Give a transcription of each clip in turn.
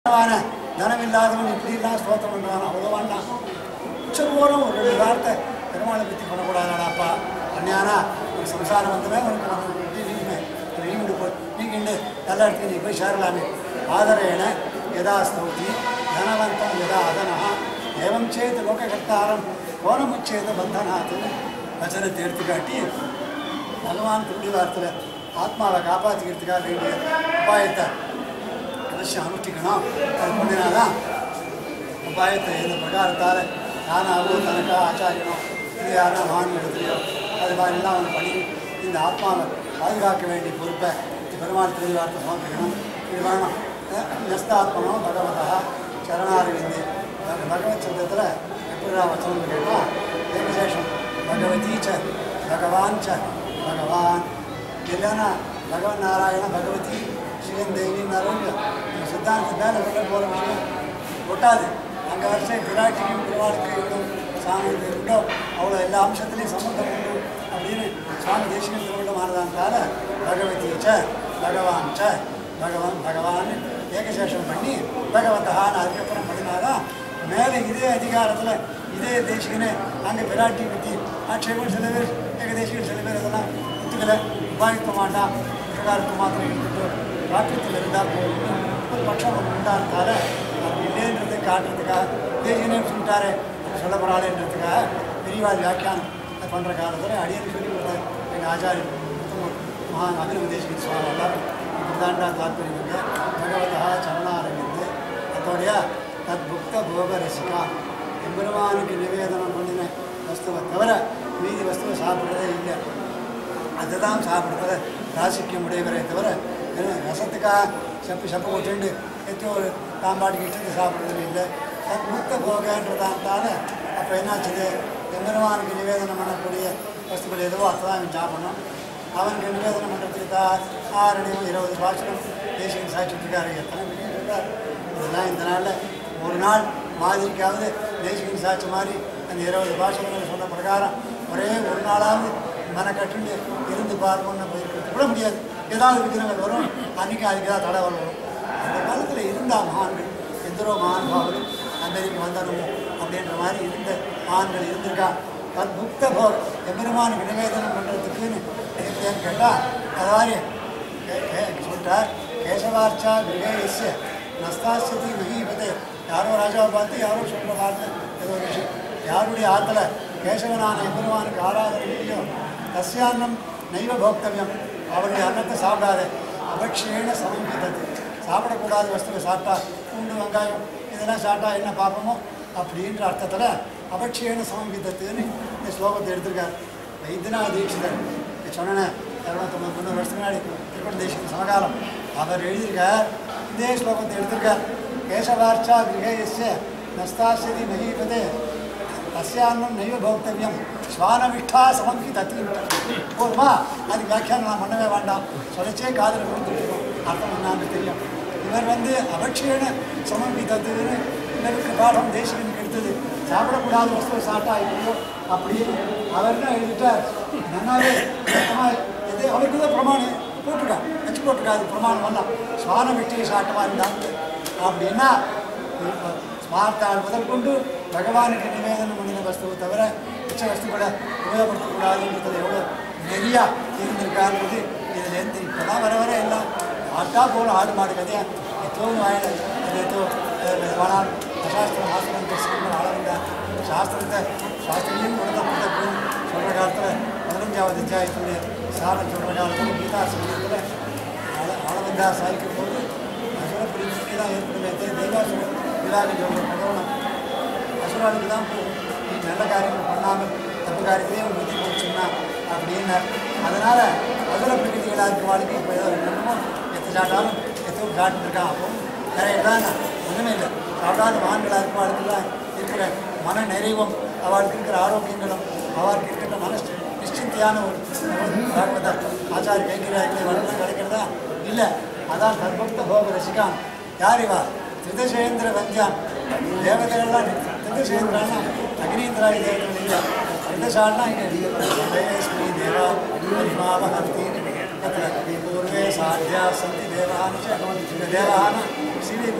வான தனம் இல்லாதவன் இப்படிலாம் ஸ்தோத்திரம் பண்ணுறான் அவ்வளோ வேண்டாம் உச்சபூரம் ஒரு ரெண்டு வார்த்தை பெருமாளை பற்றி பண்ணக்கூடாதாடாப்பா அண்ணியானா ஒரு சம்சாரம் வந்தவே உனக்கு வந்து நீங்க நீண்டு போய் நீங்கிண்டு நல்ல இடத்துக்கு நீ போய் சேரலாமே ஆதரேன யதா ஸ்தௌதி தனவந்தம் யதா அதனா ஏவம் சேத் லோககர்த்தாரம் கோணமுச்சேத பந்தனாத் வச்சனத்தை எடுத்துக்காட்டி பகவான் திருடி வாரத்தில் ஆத்மாவை காப்பாற்றிக்கிறதுக்காக வேண்டிய உபாயத்தை அவசியம் அனுஷ்டிக்கணும் அது பண்ணினாதான் உபாயத்தை இந்த பிரகாரத்தால் தானாகவோ தனக்கா ஆச்சாரியனோ இது யாரா வாங்கி எடுத்துலையோ அது மாதிரிலாம் அவன் பண்ணி இந்த ஆத்மாவை பாதுகாக்க வேண்டிய பொறுப்பை இந்த பெருமாள் திருவார்த்தை சமர்ப்பிக்கணும் இது வேணும் நஸ்தாத்மனோ பகவதா சரணாரவிந்தி பகவத் சப்தத்தில் எப்படிடா வச்சோம்னு கேட்டால் ஏகசேஷம் பகவதி ச பகவான் ச பகவான் இல்லைன்னா பகவன் நாராயண பகவதி சிவன் தேவி நிறைய சித்தாந்த மேலே சொல்ல போகிற விஷயம் ஒட்டாது அங்கே வருஷம் விராட்டிக்கும் திருவாளுக்கு எவ்வளோ சாமி உண்டோ அவ்வளோ எல்லா அம்சத்துலேயும் சம்பந்தம் உண்டு அப்படின்னு சுவாமி தேசிகம் திருவிழமானதான்றால பகவதி ச பகவான் ச பகவான் பகவான் ஏகசேஷம் பண்ணி பகவத்தான்னு அதுக்கப்புறம் பண்ணினாதான் மேலே இதே அதிகாரத்தில் இதே தேசிகனே அங்கே விராட்டி பற்றி ஆட்சேபம் சில பேர் ஏகதேசிகள் சில பேர் இதெல்லாம் ஒத்துக்கலை உபாயிக்க மாட்டான் பிரகாரத்தை மாத்திரம் எடுத்துட்டு ராக்கியத்தில் இருந்தால் போதும் ஒரு பட்சம் ஒன்று உண்டானதால அப்படி இல்லைன்றதை காட்டுறதுக்காக தேசிகனே சொல்லிட்டாரு அப்படி சொல்ல போகிறாளேன்றதுக்காக பெரியவாள் வியாக்கியானம் பண்ணுற காலத்தில் அடியன் சொல்லி விடுறாரு எங்கள் ஆச்சாரியன் உத்தம மகான் அபினவ தேசிகன் சுவாமி எல்லாரும் இப்படிதான்டா தாத்பரியம் இல்லை பகவதா சரணாரவிந்து அதோடைய தத் புக்த போக ரசிகா எம்பெருமானுக்கு நிவேதனம் பண்ணின வஸ்துவை தவிர மீதி வஸ்துவை சாப்பிட்றதே இல்லை அதுதான் சாப்பிட்றதுல ராசிக்கம் உடையவரே தவிர வெறும் ரசத்துக்காக செப்பு செப்ப கொட்டுண்டு எத்தோ ஒரு தாம்பாட்டுக்கு இஷ்டத்தை சாப்பிட்றது இல்லை தத் முக்த போகன்றதான்தால அப்போ என்னாச்சுது எம்பெருமானுக்கு நிவேதனம் பண்ணக்கூடிய வஸ்துக்கள் எதுவோ அதுதான் அவன் சாப்பிடணும் அவனுக்கு நிவேதனம் பண்ணுறதுக்கு தான் ஆறடியும் இருபது பாஷனம் தேசியம் சாட்சிட்டுருக்காரு எத்தனை பெரிய சொல்றாரு இதெல்லாம் இந்த நாளில் ஒரு நாள் மாதிரிக்காவது தேசிகன் சாட்சி மாதிரி அந்த இருபது பாஷங்கள் சொன்ன பிரகாரம் ஒரே ஒரு நாளாவது மனக்கட்டுண்டு இருந்து பார்ப்போம்னு போயிருக்கிறது கூட முடியாது ஏதாவது விக்கிரங்கள் வரும் அன்றைக்கி அதுக்கு ஏதாவது தடை வரும் அந்த காலத்தில் இருந்தா மகான்கள் எந்தரோ மகானுபாவரும் அமெரிக்க வந்தனமோ அப்படின்ற மாதிரி இருந்த மகான்கள் இருந்திருக்கா தன் முக்த போர் எம்பெருமானுக்கு நிவேதனம் பண்ணுறதுக்குன்னு இருக்கேன்னு கேட்டால் அது மாதிரி கே- கே- சொல்லிட்டார் கேசவார்ச்சா கிரகேயஸ்ய நஸ்தாசதி மகீபதே யாரோ ராஜாவை பார்த்து யாரோ சொல்கிற வார்த்தை ஏதோ ஒரு விஷயம் யாருடைய ஆற்றுல கேசவனான எம்பெருமானுக்கு ஆராதனை இல்லையோ தஸ்யான்னம் நைவ போக்தவியம் அவருடைய அன்னத்தை சாப்பிடாத அபக்ஷேன சமீபத்தது சாப்பிடக்கூடாத வஸ்துவை சாப்பிட்டா பூண்டு வெங்காயம் இதெல்லாம் சாப்பிட்டா என்ன பார்ப்போமோ அப்படின்ற அர்த்தத்தில் அபக்ஷேன சமீபத்தத்துன்னு இந்த ஸ்லோகத்தை எடுத்திருக்கார் வைத்தியனா தீட்சிதர் இது சொன்னேன் இரநூத்தொம்பது முந்நூறு வருஷத்துக்கு முன்னாடி திருப்பண தேசிக சமகாலம் அவர் எழுதியிருக்கார் இதே ஸ்லோகத்தை எடுத்திருக்கார் கேசவார்ச்சா கிரகேயஸ்ய நஸ்தாசியதி மகீபதே தஸ்யான்னம் நைவ போக்தவியம் ஸ்வானவிஷ்டா சமங்கி தத்தி போதுமா அது வியாக்கியானம் நான் பண்ணவே வேண்டாம் சொல்லிச்சே காதில் கொடுத்துருக்கோம் அர்த்தம் என்னான்னு தெரியும் இவர் வந்து அபக்ஷேன சமங்கி தத்துன்னு இவருக்கு பாடம் தேசிகனுக்கு எடுத்தது சாப்பிடக்கூடாத வஸ்துவை சாப்பிட்டா இல்லையோ அப்படின்னு அவர் தான் எழுதிட்டார் நன்னாவே சுத்தமா இது அவருக்கு தான் பிரமாணம் போட்டிருக்கா வச்சு போட்டிருக்கா அது பிரமாணம் பண்ணலாம் சுவான வெட்டியை சாட்டமா இருந்தாங்க அப்படின்னா இப்ப ஸ்மார்த்தாள் முதல் கொண்டு பகவானுக்கு நிவேதனம் பண்ணின வஸ்துவை தவிர மிச்ச வஸ்துக்களை உபயோகப்படுத்தக்கூடாதுன்றது எவ்வளோ நெறியா இருந்திருக்காருன்றது இதுலேருந்து இப்போதான் வர வர எல்லாம் ஆட்டா போல ஆடு மாடு கதையா எத்தோவும் வாயில அது எத்தோ ஆனால் அசாஸ்திரம் ஆசிரம் கிருஷ்ணன் ஆளவந்தார் சாஸ்திரத்தை சாஸ்திரியும் கொடுத்த சொல்கிற காலத்தில் பதினஞ்சாவது அத்தியாயத்துடைய சாரம் சொல்கிற காலத்தில் கீதா சங்கத்தில் ஆள ஆளவந்தா சாய்க்கும் போது அசுர பிரிவிற்கு தான் ஏற்படுமே தெய்வாசுர விழாவில் சொல்கிற பகவனம் அசுராளுக்கு தான் போகும் நீ நல்ல காரியங்கள் பண்ணாமல் தப்பு காரியத்திலே உன் புத்தி போச்சுன்னா அப்படின்னார் அதனால் அசுர பிரகிருதிகளாக இருக்க வாழ்க்கை இப்போ ஏதோ ரெண்டுமோ எத்த சாட்டாலும் எத்தோ காட்டுருக்கான் அப்போ நிறைய தான் ஒன்றுமே இல்லை சாப்பிடாத மான்களாக இருக்க வாழ்க்கையில் இருக்கிற மன நிறைவும் அவளுக்கு இருக்கிற ஆரோக்கியங்களும் அவளுக்கு இருக்கிற மன நிச்சயத்தையான ஒரு பாகவத ஆச்சாரிய கைங்கரியாக்களை வளர்ந்து கிடைக்கிறதா இல்லை அதான் சர்வக்த போக ரசிகான் யார் இவா திருதசேந்திர வந்தியான் தேவதைகள்லாம் திருதசேந்திரான்னா அக்னீந்திராய தேவதைகள் இல்லை திருதசால்னா இங்கே தேவஸ்மி தேவா பரிமாவஹந்தி தत्र பூர்வே சாத்தியா சந்தி தேவான்னு இந்த தேவான ஸ்ரீவைகுண்டத்தில்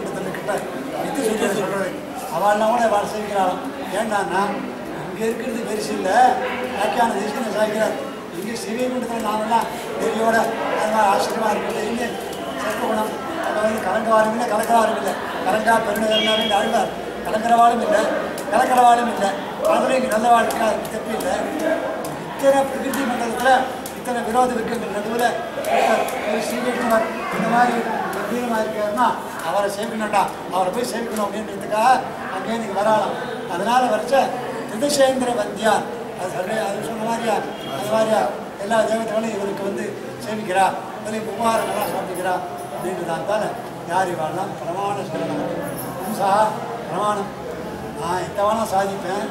சொல்கிற இது சொல்லி சொல்கிறது அவள்லாம் கூட அவள் சேவிக்கிறாளாம் ஏண்டான்னா இங்கே இருக்கிறது பெருசு இல்லை வியாக்கியான தேசியம் சாய்க்கிறார் இங்கே சிவகுண்டத்தில் நாமெல்லாம் நெறியோட அது மாதிரி ஆச்சரியமாக இருக்கிறது இங்கே சர்ப்பகுணம் அதை வந்து கலங்கவாரும் இல்லை கலக்கவாரும் இல்லை கலங்கா பெருநகர்னாவே இந்த ஆழ்வார் கலக்கிறவாளும் இல்லை கலக்கிறவாளும் இல்லை அதுல இங்கே நல்ல வாழ்க்கை அதுக்கு தப்பு இல்லை இத்தனை பிரகிருதி மண்டலத்தில் இத்தனை விரோத விருக்கங்கள் நடுவில் ஒரு ஸ்ரீகிருஷ்ணர் இந்த மாதிரி கம்பீரமாக இருக்காருன்னா அவரை சேவிக்கணும்டா அவரை போய் சேவிக்கணும் அப்படின்றதுக்காக அங்கேயே நீங்கள் வரலாம் அதனால் வரைச்ச திருதசேந்திர வந்தியார் அது சொல்ல அது சொன்ன மாதிரியா அது மாதிரியா எல்லா தேவதைகளும் இவருக்கு வந்து சேவிக்கிறா அதில் குமாரங்களாம் சாப்பிட்டுக்கிறா அப்படின்றதால யார் இவாள்லாம் பிரமாண சொல்லணும் புதுசா பிரமாணம் நான் எத்தவனா சாதிப்பேன்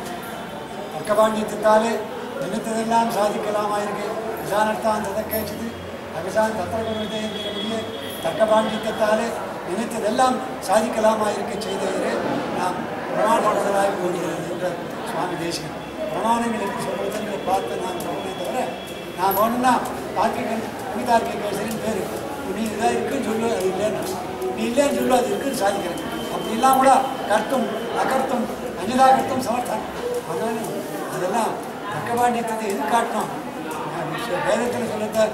பக்கபாண்டியத்தினாலே நினைத்ததெல்லாம் சாதிக்கலாமாயிருக்கு விசானத்தான் ததை கேச்சது அகசான் தத்திரகுருதேந்திரபடியே தக்கபாண்டியத்தாலே நினைத்ததெல்லாம் சாதிக்கலாமாயிருக்க செய்தவரே நாம் பிரமாணமானதாய் போகிறது என்ற சுவாமி தேசிகன் பிரமாணங்கள் எப்படி சொல்றதுன்னு பார்த்து நான் சொல்றேன் தவிர நான் ஒன்றுனா தார்க்கிகன் புனிதார்க்கிக கேசரின்னு பேர் நீ இதாக இருக்குன்னு சொல்லு அது இல்லைன்னு நீ இல்லைன்னு சொல்லு அது இருக்குன்னு சாதிக்கிறேன் அப்படி இல்லாம கூட கர்த்தும் அகர்த்தும் அஞ்சுதா கர்த்தும் சமர்த்தம் அதனால அதெல்லாம் தக்கபாண்டியத்தை எது காட்டணும் வேதத்தில் சொல்லுத்த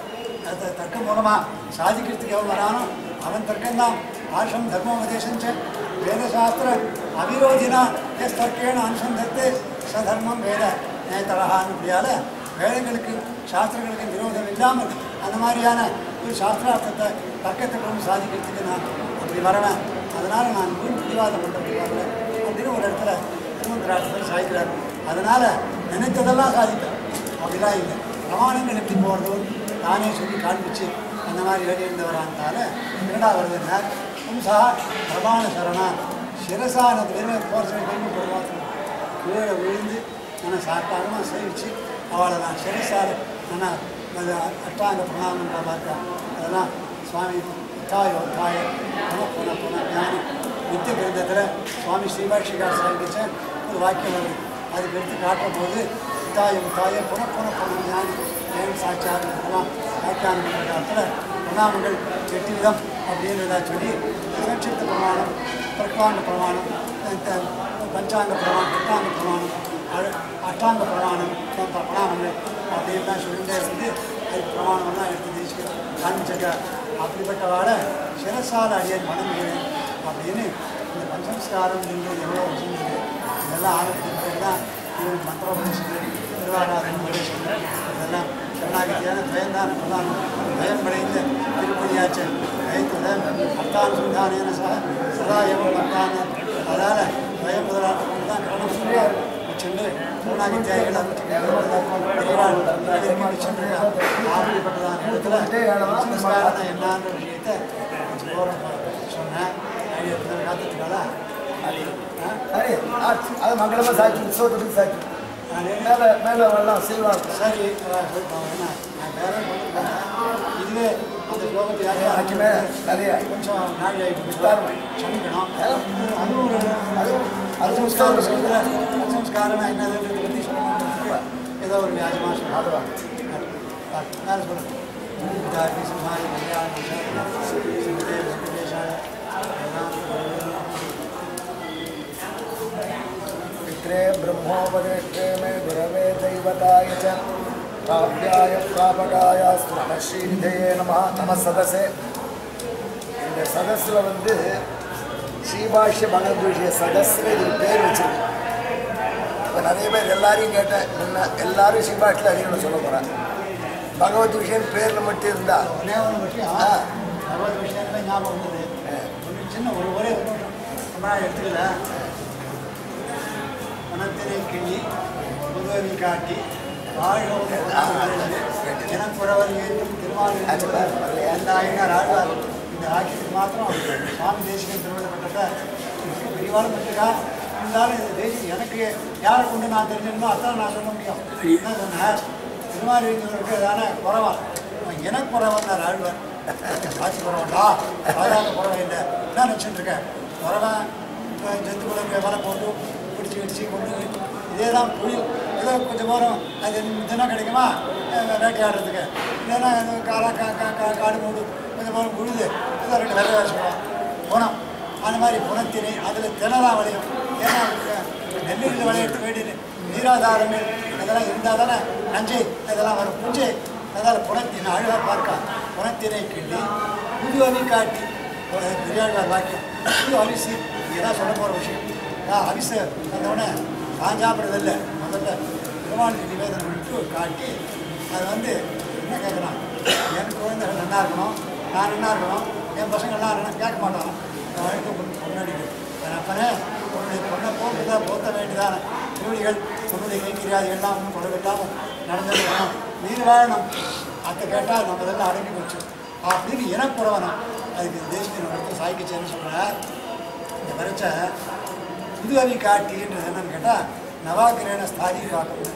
அது தர்க்கம் மூலமாக சாதிக்கிறதுக்கு எவ்வளோ வரானோ அவன் தர்க்கம்தான் ஆஷம் தர்மோபதேசம் ச வேதசாஸ்திர அவிரோதினா எஸ் தர்க்கேன அனுசந்தத்து சதர்மம் வேத நேத்தரகான்னு இப்படியால வேதங்களுக்கு சாஸ்திரங்களுக்கு விரோதம் இல்லாமல் அந்த மாதிரியான ஒரு சாஸ்திரார்த்தத்தை தர்க்கத்தை கொண்டு சாதிக்கிறதுக்கு நான் அப்படி வரவேன் அதனால் நான் வீண் பிடிவாதம் பண்ணுறதுக்கு வரல அப்படின்னு ஒரு இடத்துல திருமந்திராட்சத்தில் சாதிக்கிறார் அதனால் நினைத்ததெல்லாம் சாதிப்பேன் அப்படிலாம் இல்லை பிரமாணங்கள் எப்படி போகிறதோ நானே சொல்லி காண்பிச்சு அந்த மாதிரி வெளியிருந்தவரானால என்னடா வருதுன்னா பும்சா பிரமாண சரணா சிரசானது வெறும் போகிற சொல்லி பெருமைப்படுவாங்க கீழே விழுந்து நான் சாப்பாடமாக சேவிச்சு அவளை நான் சிரசால நான் அது அட்டாங்க பிரணாமன்ற பார்த்தா அதெல்லாம் சுவாமி தாயோ தாய புன புன புன ஞானி நித்திய கிரந்தத்தில் சுவாமி ஸ்ரீபாஷிகார் சாதிச்ச ஒரு வாக்கியம் வருது அதுக்கு எடுத்து காட்டும் போது தாயும் தாய புன புன புன ஞானி ஏன் சாட்சியாக இருக்கலாம் வியாக்கியானம் பண்ணுற காலத்தில் பிரணாமங்கள் எட்டு விதம் அப்படின்றதா சொல்லி சட்சித்த பிரமாணம் பிரகாண்ட பிரமாணம் த- பஞ்சாங்க பிரமாணம் எட்டாங்க பிரமாணம் அழ- அஷ்டாங்க பிரமாணம் போன்ற பிரணாமங்கள் அப்படின்லாம் சொல்லிட்டே வந்து அதுக்கு பிரமாணம்லாம் எடுத்து தேசிக்க காமிச்சிருக்கார் அப்படிப்பட்ட வாழை சிரசால அடியன் வணங்குகிறேன் அப்படின்னு இந்த பஞ்சம்ஸ்காரம் என்பது எவ்வளோ வச்சுருந்தது இதெல்லாம் ஆரம்பிச்சது பேர் தான் இவன் மந்திரோபதேசங்கள் திருவாராதன் உபதேசங்கள் இதெல்லாம் சரணாகதியான பயந்தான பிரதானம் பயம் படைந்த திருப்பதியாச்சு பயத்துடன் அர்த்தானுசந்தானேன சக சதா எவன் பக்தான அதால் பயம் முதலாக கொண்டு தான் கரணம் சென்று சரணாகத்தியாகிகள் அறிவிச்சு சென்று ஆரம்பிப்பட்டதான இடத்துல சம்ஸ்காரம் என்னன்ற விஷயத்தை கொஞ்சம் ஓரம் சொன்னேன் காத்துக்கால சரி ஆச்சு அது மங்களமாக சாய்ச்சி உற்சவத்துக்கு சாய்ச்சி மேலே மேலே வரலாம் சில்வா சரி அதான் சொல்லிட்டோம். என்ன, நான் வேற ஒண்ணும் இல்ல. இதுவே அந்த ஸ்லோகத்தை யாரையா ஆச்சுமே நிறைய கொஞ்சம் நாழி ஆகிட்டு விஸ்தாரம் சமிக்கணும் அதுவும் ஒரு அதுவும் அது சம்ஸ்காரம் உற்சவம் சொல்கிற சம்ஸ்காரம்னா என்னதுன்றதை பற்றி சொல்லணுன்றதுக்கு ஏதோ ஒரு வியாஜமாக சொல்லணும் அதுதான் யாரும் சொல்லுங்க விதார்த்தி சிம்ஹாய கல்யாண சிந்தே வெங்கடேஷாய पित्रे ब्रह्मोपदेष्टे मे गुरवे दैवताय च काव्याय प्रापकाय ஸ்ரீநிதையே நம நம சதசே இந்த சதஸில் வந்து ஸ்ரீபாஷ்ய பகவத்கீதைய சதஸ்ல இது பேர் வச்சிருக்கு இப்போ நிறைய பேர் எல்லாரையும் கேட்டேன் முன்ன எல்லாரும் ஸ்ரீபாஷில் அதிகம் சொல்ல போகிறேன் பகவத்கீதைன்னு பேரில் மட்டும் இருந்தா ஒரே ஒரு விஷயம் ஆ. அறுபது விஷயத்துல ஞாபகம் வந்தது ஒரு சின்ன ஒரு ஒரே ஒரு நிமிஷம். ரொம்ப நாள் எடுத்துக்கல மனத்தினை கிள்ளி முதுவரி காட்டி வாழ்வோடு எனக்குறவர் ஏற்றும் திருமாவளி எல்லாயினார் ஆழ்வார் இந்த ஆட்சிக்கு மாத்திரம் சுவாமி தேசிகன் திருவிழப்பட்ட விரிவான பட்டிருக்கா இருந்தாலும் இந்த தேசியம் எனக்கு யாரை கொண்டு நான் தெரிஞ்சிருந்தோ அதான் நான் சொல்ல முடியும் என்ன சொன்னேன் திருமாவளிக்கு தானே குறவா அவன் எனக்கு குறவன் ஆழ்வார் ஆட்சி குறவன்டா சாதாரண குறவை இல்லை என்ன நினச்சிட்டு இருக்கேன் குறவன் ஜந்து குழந்தை வலை போட்டு பிடிச்சி இடிச்சு கொண்டு இதே தான் தொழில் ஏதோ கொஞ்சம் நேரம் அது தினம் கிடைக்குமா அஹ் வேட்டையாடுறதுக்கு இல்லைன்னா ஏதோ காரா கா கா கா காடு மூடு கொஞ்சம் நேரம் உழுது ஏதோ ரெண்டு வெள்ளை வேஷம் போனோம் அந்த மாதிரி புனத்தினை அதில் திணறா விளையும் ஏன்னா நெல்லில் விளையிட்டு வேண்டியது நீராதாரங்கள் இதெல்லாம் இருந்தால் தானே நஞ்சை இதெல்லாம் வரும் புஞ்சை அதனால் புனத்தினை அழகாக பார்க்க புனத்தினை கிள்ளி புது அணி காட்டி ஒரு பெரியாழ்வார் வாக்கியம் புது அரிசி இதுதான் சொல்ல போகிற விஷயம் நான் அரிசி வந்தவுடனே நான் சாப்பிட்றதில்ல முதல்ல பெருமாளுக்கு நிவேதனம் பண்ணிட்டு காட்டி அது வந்து என்ன கேட்குறான் என் குழந்தைகள் நல்லா இருக்கணும் நான் நல்லா இருக்கணும் என் பசங்க நல்லா இருக்கணும் கேட்க மாட்டான் என் வாழ்க்கை பொண்ணடி என் அப்பனே உன்னுடைய பொண்ணை போக்குதா போத்த வேண்டியதான திருவடிகள் உன்னுடைய கைக்கிரியாது எல்லாம் ஒன்றும் குறைவில்லாமல் நடந்துருக்கணும் நீர் வாழணும் அதை கேட்டால் நம்ம இதெல்லாம் அடங்கி போச்சு அப்படின்னு இனப்புறவனம் அதுக்கு தேசிய இடத்துல சாய்க்கிச்சேன்னு சொல்கிறார் இந்த வரைச்ச புது அவி காட்டின்றது என்னன்னு கேட்டால் நவாகிரேன ஸ்தாரி பார்க்கணும்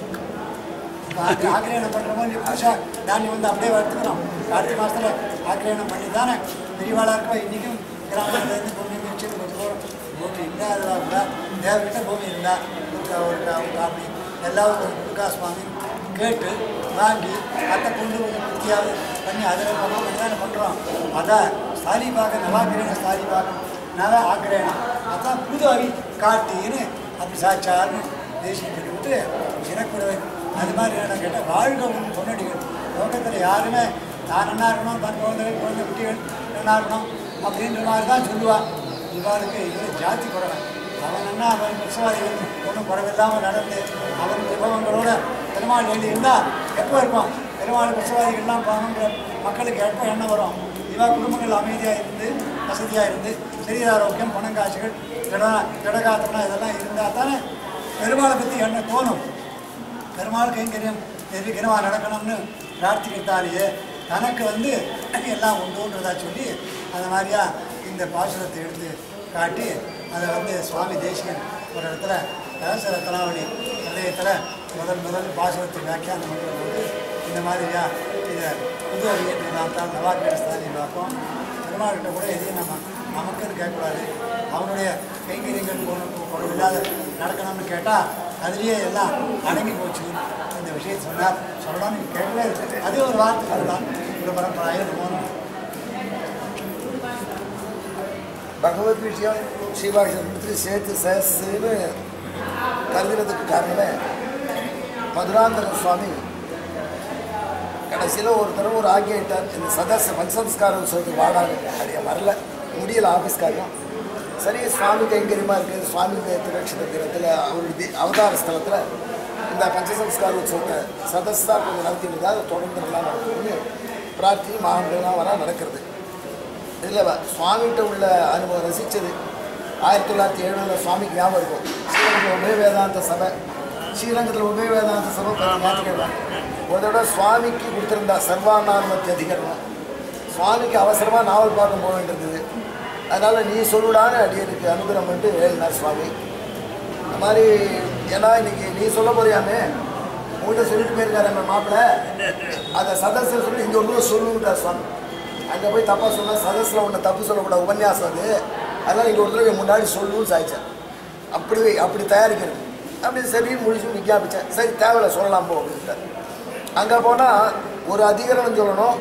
இப்போ ஆக்கிரயணம் பண்ணுறோமோ நீ புதுசாக தானியம் வந்து அப்படியே வளர்த்துக்கிறோம் கார்த்திகை மாதத்தில் ஆக்கிரயணம் பண்ணி தானே பெரியவாளாக இருக்கோ இன்றைக்கும் கிராமத்துலேருந்து பூமி மிதிச்சுட்டு கொஞ்சம் தூரம் பூமி இல்லாததாக கூட தேவைக்கிட்ட பூமி இருந்தால் ஒரு ஒரு காப்பி எல்லாரும் ஒரு புதுக்கா சுவாமி கேட்டு வாங்கி அதை கொண்டு கொஞ்சம் குத்தியாவது பண்ணி அதில் பண்ண பண்ணி தானே பண்ணுறோம் அதான் ஸ்தாலி பார்க்க நவாக்கிரயணம் ஸ்தாலி பார்க்க நவ ஆக்கிரயணம் அதான் புது அவி காட்டின்னு அப்படி சாட்சார்னு தேசியம் சொல்லிவிட்டு இனக்குறவை அது மாதிரி என்ன கேட்டால் வாழ்க உன் பொன்னடிகள் லோகத்தில் யாருமே நான் நல்லா இருக்கணும் தன் குழந்தைகள் குழந்தை குட்டிகள் நல்லா இருக்கணும் அப்படின்ற மாதிரி தான் சொல்லுவாள் இவாளுக்கு இதில் ஜாதி குறவை அவன் என்ன அவன் விசுவாதிகள் ஒன்றும் குறவில்லாமல் நடந்து அவன் விபவங்களோட பெருமாள் வேண்டி இருந்தால் எப்போ இருக்கும் பெருமாள் விசுவாதிகள்லாம் போகணுன்ற மக்களுக்கு எப்போ எண்ணம் வரும் இவா குடும்பங்கள் அமைதியாக இருந்து வசதியாக இருந்து சரீர ஆரோக்கியம் பணம் காசுகள் திட திடகாத்தனம் இதெல்லாம் இருந்தால் தானே பெருமாளை பற்றி எண்ணம் தோணும் பெருமாள் கைங்கரியம் நிர்விகரமாக நடக்கணும்னு பிரார்த்திக்கிறதாலேயே தனக்கு வந்து எல்லாம் உண்டுன்றதா சொல்லி அந்த மாதிரியா இந்த பாசுரத்தை எடுத்து காட்டி அதை வந்து சுவாமி தேசிகன் ஒரு இடத்துல ரகச ரத்னாவளி ஹதயத்தில் முதல் முதல் பாசுரத்தை வியாக்கியானம் பண்ணுற போது இந்த மாதிரியா இதை புது அறிவியல் நாம் தான் நவாக்கிரஸ்தானி பார்ப்போம் பெருமாள்கிட்ட கூட எதையும் நம்ம நமக்குன்னு கேட்கக்கூடாது அவனுடைய கைங்கரியங்கள் குறைவில்லாத நடக்கணும்னு கேட்டால் அதுலேயே எல்லாம் அடங்கி போச்சு இந்த விஷயத்தை சொன்னார் சொல்லணும்னு கேட்கவே இல்லை அதே ஒரு வார்த்தை சொல்லலாம் ஒரு பரம்பராயில் போகணும் பகவத் விஷயம் ஸ்ரீபாஷத்தில் சேர்த்து சேசுன்னு கருதுறதுக்கு காரணமே மதுராந்தக சுவாமி கடைசியில் ஒரு தடவை ஒரு ஆக்கியிட்டார் இந்த சதஸ் பஞ்சசம்ஸ்கார உற்சவத்துக்கு வாடாது அப்படியே வரல முடியல ஆஃபீஸ் காரியம் சரி சுவாமி கைங்கரியமாக இருக்குது சுவாமி திருநட்சத்திர தினத்தில் அவருடைய அவதார ஸ்தலத்தில் இந்த பஞ்சசம்ஸ்கார உற்சவத்தை சதஸ்தாக கொஞ்சம் நடத்திட்டு அதை தொடர்ந்து நல்லா நடத்தணும்னு பிரார்த்தி மகான்கள்லாம் வர நடக்கிறது இதில் சுவாமிகிட்ட உள்ள அனுபவம் ரசித்தது ஆயிரத்தி தொள்ளாயிரத்தி எழுபதுல சுவாமிக்கு ஞாபகம் இருக்கும் ஸ்ரீரங்கத்தில் உபய வேதாந்த சபை ஸ்ரீரங்கத்தில் உபய வேதாந்த சபை பல ஞாபகம் ஒரு தடவை சுவாமிக்கு கொடுத்துருந்தா சர்வானாமத்தி அதிகரணம் சுவாமிக்கு அவசரமாக நாவல் பார்க்க போக வேண்டியிருந்தது அதனால் நீ சொல்லுடான்னு அடியனுக்கு அனுகிரகம் பண்ணிட்டு எழுதினார் சுவாமி இந்த மாதிரி ஏன்னா இன்னைக்கு நீ சொல்ல போறியாமே உங்கள்கிட்ட சொல்லிட்டு போயிருக்காரு நம்ம மாப்பிள்ளை அதை சதஸில் சொல்லி இங்கே ஒன்றும் சொல்லுன்றார் சுவாமி அங்கே போய் தப்பாக சொன்னால் சதஸில் ஒன்று தப்பு சொல்லக்கூடாது உபன்யாசம் அது அதனால் இங்கே ஒரு தடவை முன்னாடி சொல்லுன்னு சாய்ச்சேன் அப்படி அப்படி தயாரிக்கிறது அப்படி சரி முடிச்சு விஞ்ஞாபிச்சேன் சரி தேவையில்ல சொல்லலாம் போ அப்படின்ட்டார் அங்கே போனால் ஒரு அதிகரணம் சொல்லணும்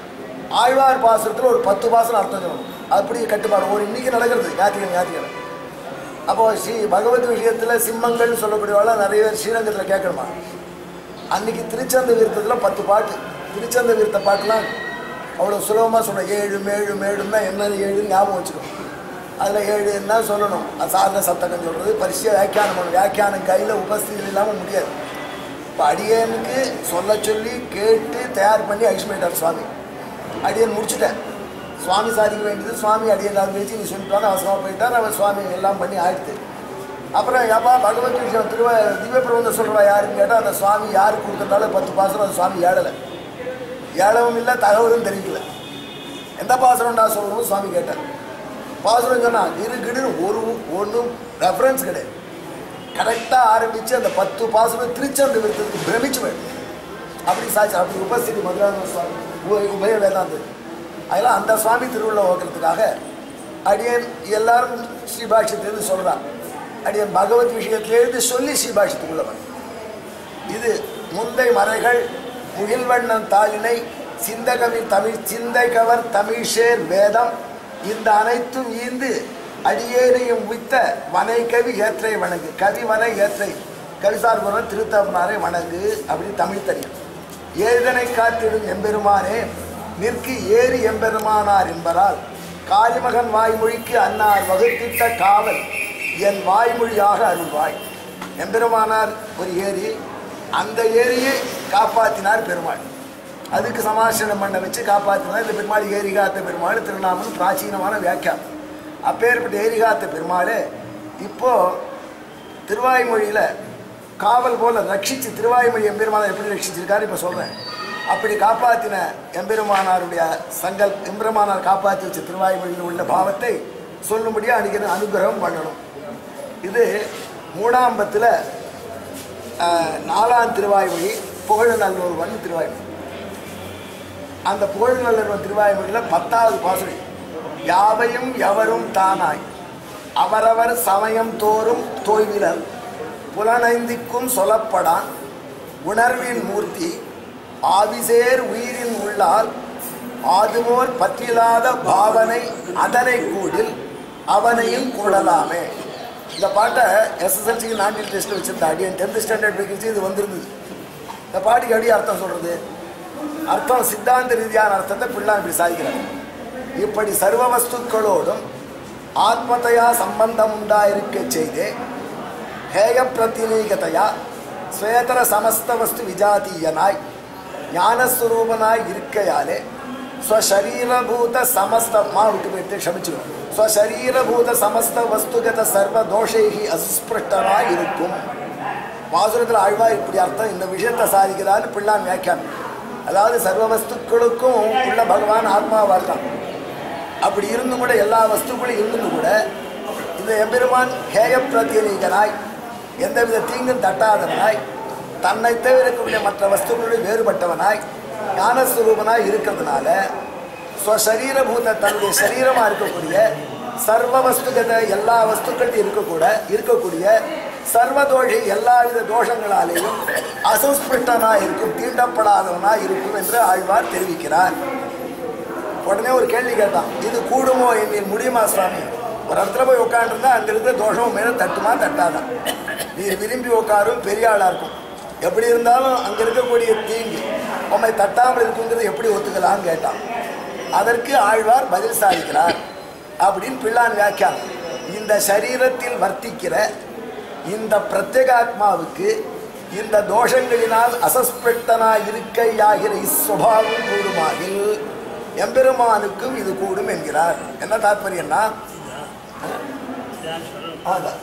ஆழ்வார் பாசனத்தில் ஒரு பத்து பாசனம் அர்த்தம் சொல்லணும் அப்படி கட்டுப்பாடு ஒரு இன்னைக்கு நடக்கிறது ஞாயிற்றுக்கிழமை ஞாயிற்றுக்கிழமை அப்போ ஸ்ரீ பகவத் விஷயத்தில் சிம்மங்கள்னு சொல்லக்கூடியவாள் நிறைய பேர் ஸ்ரீரங்கத்தில் கேட்கணுமா அன்னைக்கு திருச்சந்த விருத்தத்தில் பத்து பாட்டு திருச்சந்த விருத்த பாட்டுலாம் அவ்வளோ சுலபமாக சொன்னேன் ஏழு மேழு மேழுன்னா என்ன ஏழு ஞாபகம் வச்சுக்கணும் அதில் ஏழு என்ன சொல்லணும் அது சாதன சத்தகம் சொல்கிறது பரிசையாக வியாக்கியானம் பண்ணணும் வியாக்கியானம் கையில் உபஸ்திதி இல்லாமல் முடியாது இப்போ அடியனுக்கு சொல்ல சொல்லி கேட்டு தயார் பண்ணி அழிச்சுட்டார் சுவாமி அடியன் முடிச்சுட்டேன் சுவாமி சாதிக்க வேண்டியது சுவாமி அடியன் அது வச்சு நீ சொல்லிட்டு அவசரமாக போயிட்டார் அவர் சுவாமி எல்லாம் பண்ணி ஆயிடுத்து அப்புறம் ஏப்பா பகவத் விஷயம் திருவ திவ்ய பிரபந்தம் சொல்கிறா யாருன்னு கேட்டால் அந்த சுவாமி யாருக்கு கொடுத்துருந்தாலும் பத்து பாசனம் அந்த சுவாமி ஏழலை ஏழவும் இல்லை தகவலும் தெரியல எந்த பாசனம்டா சொல்லணும்னு சுவாமி கேட்டார் பாசனம் சொன்னால் இருக்குன்னு ஒரு ஒன்றும் ரெஃபரன்ஸ் கிடையாது கரெக்டாக ஆரம்பித்து அந்த பத்து பாசனம் திருச்சந்த விருத்தத்துக்கு பிரமிச்சு போயிடும் அப்படி சாட்சி அப்படி உபஸ்திதி மதுராந்த சுவாமி உப- உபய வேதாந்த அதெல்லாம் அந்த சுவாமி திருவிழா ஓக்கிறதுக்காக அடியன் எல்லாரும் ஸ்ரீபாஷ்யத்திலேருந்து சொல்கிறான் அடியன் பகவத் விஷயத்திலேருந்து சொல்லி ஸ்ரீபாஷ்யத்துக்குள்ள வரும் இது முந்தை மறைகள் முகில்வண்ணன் தாளினை சிந்தகவி தமிழ் சிந்தைகவர் தமிழ்ஷேர் வேதம் இந்த அனைத்தும் ஈந்து அடியேனையும் உய்த்த வனை கவி ஏற்றை வணங்கு கவி வனை ஏற்றை கவிசார் குரல் திருத்தவனாரை வணங்கு அப்படின்னு தமிழ் தெரியும் ஏதனை காத்திடும் எம்பெருமானே நிற்கு ஏறி எம்பெருமானார் என்பதால் காளிமகன் வாய்மொழிக்கு அன்னார் வகுத்திட்ட காவல் என் வாய்மொழியாக அருள்வாய் எம்பெருமானார் ஒரு ஏரி அந்த ஏரியை காப்பாற்றினார் பெருமாள் அதுக்கு சமாசனம் பண்ண வச்சு காப்பாற்றினார் இந்த பெருமாள் ஏரி காத்த பெருமாள் திருநாமன் பிராச்சீனமான வியாக்கியானம் அப்பேற்பட்ட ஏரி காத்த பெருமாள் இப்போ திருவாய்மொழியில் காவல் போல ரட்சிச்சு திருவாய்மொழி எம்பெருமானார் எப்படி ரட்சிச்சிருக்காரு இப்போ சொல்கிறேன் அப்படி காப்பாற்றின எம்பெருமானாருடைய சங்கல் எம்பெருமானார் காப்பாற்றி வச்ச திருவாய்மொழியில் உள்ள பாவத்தை சொல்லும்படியாக அன்றைக்கி அனுகிரகம் பண்ணணும் இது மூணாம்பத்தில் நாலாம் திருவாய்மொழி புகழநல்லூர் வந்து திருவாய்மொழி அந்த புகழநல்லூர் திருவாய்மொழியில் பத்தாவது பாசுரம் யாவையும் எவரும் தானாய் அவரவர் சமயம் தோறும் தோய்விலர் புலனைந்திக்கும் சொல்லப்படான் உணர்வின் மூர்த்தி ஆவிசேர் உயிரின் உள்ளால் ஆதுமோர் பற்றிலாத பாவனை அதனை கூடில் அவனையும் கூடலாமே இந்த பாட்டை எஸ்எஸ்எல்சிக்கு நாட்டில் டெஸ்ட் வச்சிருந்தா அடியன் டென்த் ஸ்டாண்டர்ட் படிக்கிறது இது வந்திருந்தது இந்த பாட்டுக்கு எப்படி அர்த்தம் சொல்றது அர்த்தம் சித்தாந்த ரீதியான அர்த்தத்தை பிள்ளான் இப்படி சாதிக்கிறார் இப்படி சர்வ வஸ்துக்களோடும் ஆத்மதையா சம்பந்தம் உண்டாயிருக்க செய்தே ஹேய பிரதிநீகதையா ஸ்வேதர சமஸ்த வஸ்து விஜாதீயனாய் ஞானஸ்வரூபனாய் இருக்கையாலே ஸ்வசரீரபூத சமஸ்த மா விட்டு போயிட்டு க்ஷமிச்சுக்கணும் ஸ்வசரீரபூத சமஸ்த வஸ்துகத சர்வ தோஷைகி அசுஸ்பிருஷ்டனாய் இருக்கும் வாசுரத்தில் ஆழ்வார் இப்படி அர்த்தம் இந்த விஷயத்தை சாதிக்கிறான்னு பிள்ளான் வியாக்கியானம் அதாவது சர்வ வஸ்துக்களுக்கும் உள்ள பகவான் ஆத்மாவா இருக்கான் அப்படி இருந்தும் கூட எல்லா வஸ்துக்களும் இருந்தும் கூட இந்த எம்பெருமான் ஹேய பிரத்யநீகனாய் எந்தவித தீங்கும் தட்டாதவனாய் தன்னை தவிர இருக்கக்கூடிய மற்ற வஸ்துக்களுடன் வேறுபட்டவனாய் ஞானஸ்வரூபனாய் இருக்கிறதுனால ஸ்வசரீரபூத தன்னுடைய சரீரமாக இருக்கக்கூடிய சர்வ வஸ்துகத எல்லா வஸ்துக்கள்லையும் இருக்கக்கூட இருக்கக்கூடிய சர்வதோஷி எல்லாவித தோஷங்களாலேயும் அசுஸ்பிருஷ்டனாய் இருக்கும் தீண்டப்படாதவனாய் இருக்கும் என்று ஆழ்வார் தெரிவிக்கிறார் உடனே ஒரு கேள்வி கேட்டான் இது கூடுமோ என்னில் முடியுமா சுவாமி ஒரு இடத்துல போய் உட்காந்துருந்தா அங்க இருக்கிற தோஷம் மேல தட்டுமா தட்டாதான் நீர் விரும்பி உட்காரும் பெரிய ஆளா இருக்கும் எப்படி இருந்தாலும் அங்க இருக்கக்கூடிய தீங்கு உண்மை தட்டாமல் இருக்குங்கிறது எப்படி ஒத்துக்கலாம்னு கேட்டான் அதற்கு ஆழ்வார் பதில் சாதிக்கிறார் அப்படின்னு பிள்ளான் வியாக்கியானம் இந்த சரீரத்தில் வர்த்திக்கிற இந்த பிரத்யேகாத்மாவுக்கு இந்த தோஷங்களினால் அசஸ்பிருஷ்டனாய் இருக்கையாகிற இஸ்வபாவம் கூடுமாகில் எம்பெருமானுக்கும் இது கூடும் என்கிறார் என்ன தாத்பரியம்னா அதான்.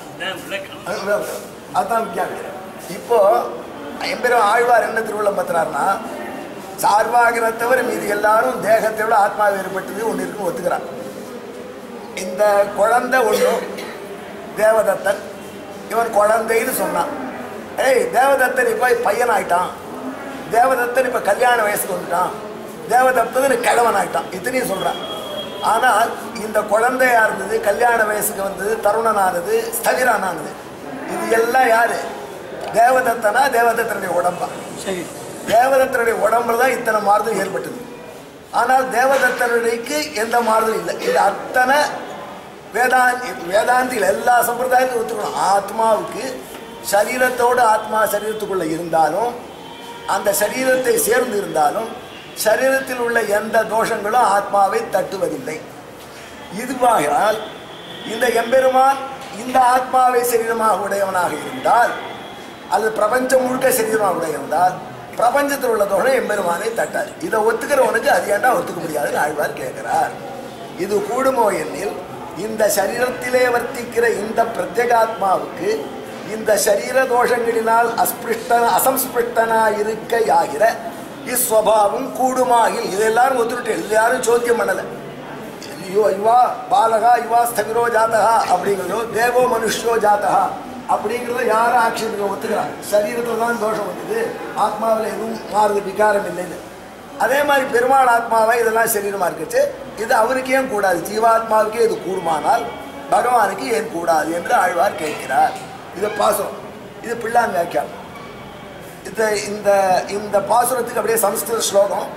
அதான் விஞ்ஞானம் இப்போ எம்பெரும் ஆழ்வார் என்ன திருவிழம் பத்துறாருன்னா சார்பாகிற தவிர மீதி எல்லாரும் தேகத்தை விட ஆத்மா வேறுபட்டது ஒன்று இருக்குன்னு ஒத்துக்கிறான் இந்த குழந்தை ஒன்றும் தேவதத்தன் இவன் குழந்தைன்னு சொன்னான் ஏய் தேவதத்தன் இப்போ பையன் ஆயிட்டான் தேவதத்தன் இப்போ கல்யாண வயசுக்கு வந்துட்டான் தேவதத்தன் கிழவன் ஆயிட்டான் இத்தனையும் சொல்கிறான் ஆனால் இந்த குழந்தையா இருந்தது கல்யாண வயசுக்கு வந்தது தருணனானது ஸ்தவிரானானது இது எல்லாம் யாரு தேவதத்தனா தேவதத்தனுடைய உடம்பா சரி தேவதத்தனுடைய உடம்புல தான் இத்தனை மாறுதல் ஏற்பட்டது ஆனால் தேவதத்தனுடைக்கு எந்த மாறுதலும் இல்லை இது அத்தனை வேதாந்தி வேதாந்திகள் எல்லா சம்பிரதாயத்தையும் ஒத்துக்கணும் ஆத்மாவுக்கு சரீரத்தோடு ஆத்மா சரீரத்துக்குள்ள இருந்தாலும் அந்த சரீரத்தை சேர்ந்து இருந்தாலும் சரீரத்தில் உள்ள எந்த தோஷங்களும் ஆத்மாவை தட்டுவதில்லை இதுவாகிறால் இந்த எம்பெருமான் இந்த ஆத்மாவை சரீரமாக உடையவனாக இருந்தால் அல்லது பிரபஞ்சம் முழுக்க சரீரமாக உடைய இருந்தால் பிரபஞ்சத்தில் உள்ள தோஷம் எம்பெருமானை தட்டாது இதை ஒத்துக்கிறவனுக்கு அது ஏன்டா ஒத்துக்க முடியாதுன்னு ஆழ்வார் கேட்கிறார் இது கூடுமோ எனில் இந்த சரீரத்திலே வர்த்திக்கிற இந்த பிரத்யேகாத்மாவுக்கு இந்த சரீர தோஷங்களினால் அஸ்பிருஷ்டன அசம்ஸ்பிருஷ்டனா இருக்கையாகிற இஸ்வபாவம் கூடுமாகில் இது எல்லாரும் ஒத்துட்டு எல்லாரும் சோத்தியம் பண்ணலை யோ யுவா பாலகா யுவா ஸ்தவிரோ ஜாதகா அப்படிங்கிறதோ தேவோ மனுஷோ ஜாதகா அப்படிங்கிறத யாரும் ஆட்சேபிக்க ஒத்துக்கிறான் சரீரத்தில் தான் தோஷம் வந்தது ஆத்மாவில் எதுவும் மாறுது விகாரம் இல்லைன்னு அதே மாதிரி பெருமாள் ஆத்மாவை இதெல்லாம் சரீரமாக இருக்குச்சு இது அவருக்கு ஏன் கூடாது ஜீவாத்மாவுக்கே இது கூடுமானால் பகவானுக்கு ஏன் கூடாது என்று ஆழ்வார் கேட்கிறார் இது பாசுரம் இது பிள்ளான் வியாக்கியானம் இந்த இந்த இந்த பாசுரத்துக்கு அப்படியே சம்ஸ்கிருத ஸ்லோகம்